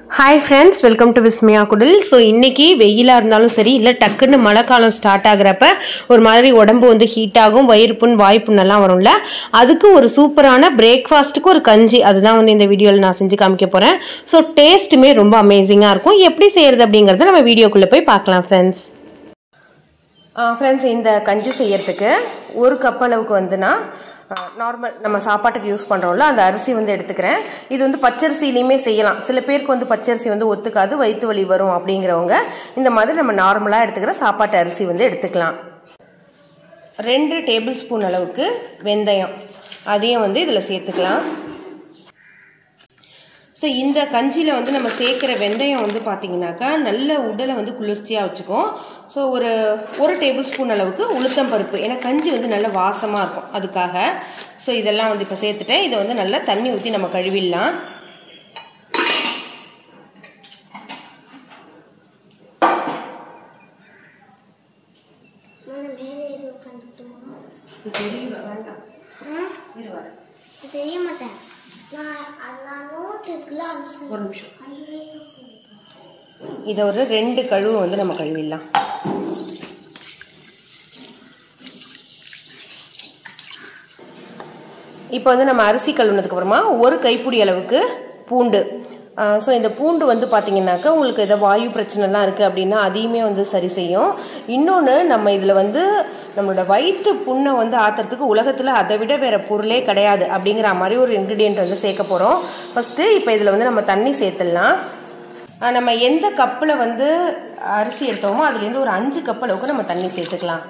hi friends welcome to Vismaya Kudil so இன்னைக்கு வெயிலாக இருந்தாலும் சரி இல்லை டக்குன்னு மழை காலம் ஸ்டார்ட் ஆகுறப்ப ஒரு மாதிரி உடம்பு வந்து ஹீட் ஆகும் வயிறு புண் வாய் புண்ணெல்லாம் வரும்ல அதுக்கு ஒரு சூப்பரான பிரேக்ஃபாஸ்ட்டுக்கு ஒரு கஞ்சி அதுதான் வந்து இந்த வீடியோவில் நான் செஞ்சு காமிக்க போகிறேன் ஸோ டேஸ்ட்டுமே ரொம்ப அமேசிங்காக இருக்கும் எப்படி செய்கிறது அப்படிங்கிறத நம்ம வீடியோக்குள்ளே போய் பார்க்கலாம் ஃப்ரெண்ட்ஸ் ஃப்ரெண்ட்ஸ் இந்த கஞ்சி செய்யறதுக்கு ஒரு கப் அளவுக்கு வந்து நான் நார்மல் நம்ம சாப்பாட்டுக்கு யூஸ் பண்ணுறோம்ல அந்த அரிசி வந்து எடுத்துக்கிறேன் இது வந்து பச்சரிசிலையுமே செய்யலாம் சில பேருக்கு வந்து பச்சரிசி வந்து ஒத்துக்காது வயிற்று வலி வரும் அப்படிங்கிறவங்க இந்த மாதிரி நம்ம நார்மலாக எடுத்துக்கிற சாப்பாட்டு அரிசி வந்து எடுத்துக்கலாம் ரெண்டு டேபிள் ஸ்பூன் அளவுக்கு வெந்தயம் அதையும் வந்து இதில் சேர்த்துக்கலாம் ஸோ இந்த கஞ்சியில் வந்து நம்ம சேர்க்குற வெந்தயம் வந்து பார்த்திங்கனாக்கா நல்ல உடலை வந்து குளிர்ச்சியாக வச்சுக்கும் ஸோ ஒரு ஒரு டேபிள் ஸ்பூன் அளவுக்கு உளுத்தம் பருப்பு ஏன்னா கஞ்சி வந்து நல்ல வாசமாக இருக்கும் அதுக்காக ஸோ இதெல்லாம் வந்து இப்போ சேர்த்துட்டேன் இதை வந்து நல்லா தண்ணி ஊற்றி நம்ம கழுவிடலாம் நான் மேலே ஏறி உட்காந்துட்டுமா வேண்டாம் தெரிய மாட்டேன் நான் அது நான் நோட்டுக்குள்ள ஒரு நிமிஷம் இதை ஒரு ரெண்டு கழுவு வந்து நம்ம கழுவிடலாம் இப்போ வந்து நம்ம அரிசி கழுவுனதுக்கு அப்புறமா ஒரு கைப்பிடி அளவுக்கு பூண்டு ஸோ இந்த பூண்டு வந்து பார்த்தீங்கன்னாக்கா உங்களுக்கு எதாவது வாயு பிரச்சனைலாம் இருக்குது அப்படின்னா அதையுமே வந்து சரி செய்யும் இன்னொன்று நம்ம இதில் வந்து நம்மளோட வயிற்று புண்ணை வந்து ஆற்றுறதுக்கு உலகத்தில் அதை விட வேறு பொருளே கிடையாது அப்படிங்கிற மாதிரி ஒரு இன்க்ரீடியன்ட் வந்து சேர்க்க போகிறோம் ஃபஸ்ட்டு இப்போ இதில் வந்து நம்ம தண்ணி சேர்த்துடலாம் ஆஹ் நம்ம எந்த கப்பில் வந்து அரிசி எடுத்தோமோ அதுலேருந்து ஒரு அஞ்சு கப் அளவுக்கு நம்ம தண்ணி சேர்த்துக்கலாம்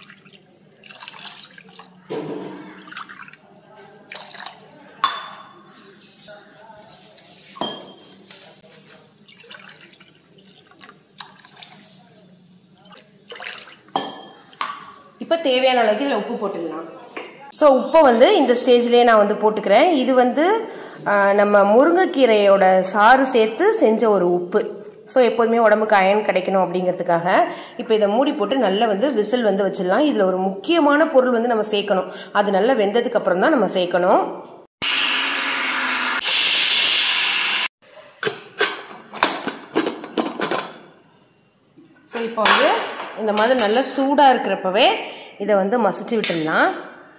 இப்போ தேவையான அளவுக்கு இதில் உப்பு போட்டுடலாம் ஸோ உப்பை வந்து இந்த ஸ்டேஜ்லேயே நான் வந்து போட்டுக்கிறேன் இது வந்து ஆஹ், நம்ம முருங்கைக்கீரையோட சாறு சேர்த்து செஞ்ச ஒரு உப்பு ஸோ எப்போதுமே உடம்புக்கு அயன் கிடைக்கணும் அப்படிங்கிறதுக்காக இப்போ இதை மூடி போட்டு நல்லா வந்து விசில் வந்து வச்சிடலாம் இதில் ஒரு முக்கியமான பொருள் வந்து நம்ம சேர்க்கணும் அது நல்லா வெந்ததுக்கு அப்புறம் தான் நம்ம சேர்க்கணும் ஸோ இப்போ வந்து இந்த மாதிரி நல்லா சூடாக இருக்கிறப்பவே இதை வந்து மசிச்சு விட்டுடலாம்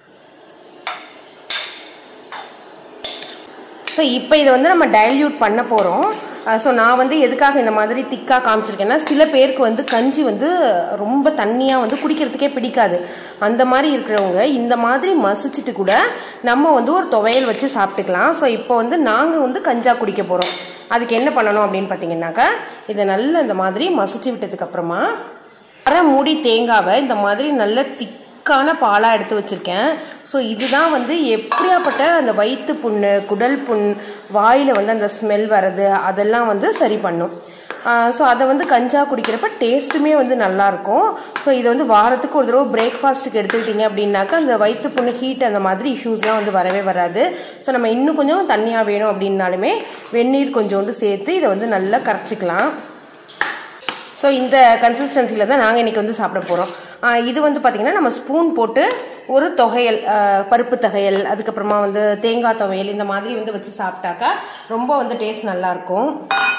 ஸோ இப்போ இதை வந்து நம்ம டைல்யூட் பண்ண போகிறோம் ஸோ நான் வந்து எதுக்காக இந்த மாதிரி திக்காக காமிச்சிருக்கேன்னா சில பேருக்கு வந்து கஞ்சி வந்து ரொம்ப தண்ணியாக வந்து குடிக்கிறதுக்கே பிடிக்காது அந்த மாதிரி இருக்கிறவங்க இந்த மாதிரி மசிச்சுட்டு கூட நம்ம வந்து ஒரு துவையல் வச்சு சாப்பிட்டுக்கலாம் ஸோ இப்போ வந்து நாங்கள் வந்து கஞ்சா குடிக்க போகிறோம் அதுக்கு என்ன பண்ணணும் அப்படின்னு பார்த்தீங்கன்னாக்கா இதை நல்லா இந்த மாதிரி மசிச்சு விட்டதுக்கு அப்புறமா அரை மூடி தேங்காவை இந்த மாதிரி நல்ல திக்கான பாலாக எடுத்து வச்சுருக்கேன் ஸோ இதுதான் வந்து எப்படியாப்பட்ட அந்த வயிற்று புண்ணு குடல் புண் வாயில் வந்து அந்த ஸ்மெல் வர்றது அதெல்லாம் வந்து சரி பண்ணும் ஸோ அதை வந்து கஞ்சா குடிக்கிறப்ப டேஸ்ட்டுமே வந்து நல்லாயிருக்கும் ஸோ இதை வந்து வாரத்துக்கு ஒரு தடவை பிரேக்ஃபாஸ்ட்டுக்கு எடுத்துக்கிட்டிங்க அப்படின்னாக்கா அந்த வயிற்று புண்ணு ஹீட் அந்த மாதிரி இஷ்யூஸ்லாம் வந்து வரவே வராது ஸோ நம்ம இன்னும் கொஞ்சம் தண்ணியாக வேணும் அப்படின்னாலுமே வெந்நீர் கொஞ்சோண்டு சேர்த்து இதை வந்து நல்லா கரைச்சிக்கலாம் ஸோ இந்த கன்சிஸ்டன்சியில் தான் நாங்கள் இன்றைக்கி வந்து சாப்பிட போகிறோம் இது வந்து பார்த்திங்கன்னா நம்ம ஸ்பூன் போட்டு ஒரு தொகையல் ஆஹ் பருப்பு தொகையல் அதுக்கப்புறமா வந்து தேங்காய் துவையல் இந்த மாதிரி வந்து வச்சு சாப்பிட்டாக்கா ரொம்ப வந்து டேஸ்ட் நல்லாயிருக்கும்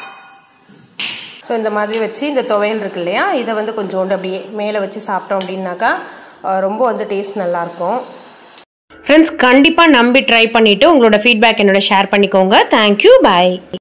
ஸோ இந்த மாதிரி வச்சு இந்த துவையல் இருக்கு இல்லையா இதை வந்து கொஞ்சோண்டு அப்படியே மேலே வச்சு சாப்பிட்டோம் அப்படின்னாக்கா ஆஹ் ரொம்ப வந்து டேஸ்ட் நல்லாயிருக்கும் ஃப்ரெண்ட்ஸ் கண்டிப்பாக நம்பி ட்ரை பண்ணிவிட்டு உங்களோட ஃபீட்பேக் என்னோட ஷேர் பண்ணிக்கோங்க தேங்க்யூ பாய்